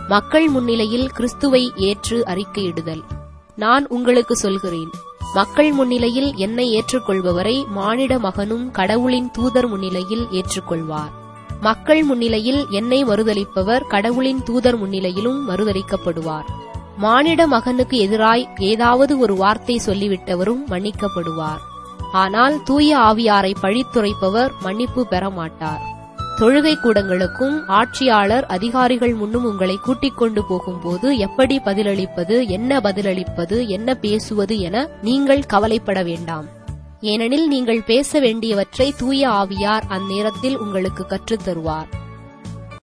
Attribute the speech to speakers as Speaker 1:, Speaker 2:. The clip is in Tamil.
Speaker 1: மக்கள் முன்னிலையில் கிறிஸ்துவை ஏற்று அறிக்கையிடுதல் நான் உங்களுக்கு சொல்கிறேன் மக்கள் முன்னிலையில் என்னை ஏற்றுக்கொள்பவரை மானிட மகனும் கடவுளின் தூதர் முன்னிலையில் ஏற்றுக்கொள்வார் மக்கள் முன்னிலையில் என்னை மறுதலிப்பவர் கடவுளின் தூதர் முன்னிலையிலும் மறுதலிக்கப்படுவார் மானிட மகனுக்கு எதிராய் ஏதாவது ஒரு வார்த்தை சொல்லிவிட்டவரும் மன்னிக்கப்படுவார் ஆனால் தூய ஆவியாரை பழித்துரைப்பவர் மன்னிப்பு பெற மாட்டார் தொழுகை கூடங்களுக்கும் ஆட்சியாளர் அதிகாரிகள் முன்னும் உங்களை கூட்டிக் கொண்டு போகும்போது எப்படி பதிலளிப்பது என்ன பதிலளிப்பது என்ன பேசுவது என நீங்கள் கவலைப்பட வேண்டாம் ஏனெனில் நீங்கள் பேச வேண்டியவற்றை தூய ஆவியார் அந்நேரத்தில் உங்களுக்கு கற்றுத் தருவார்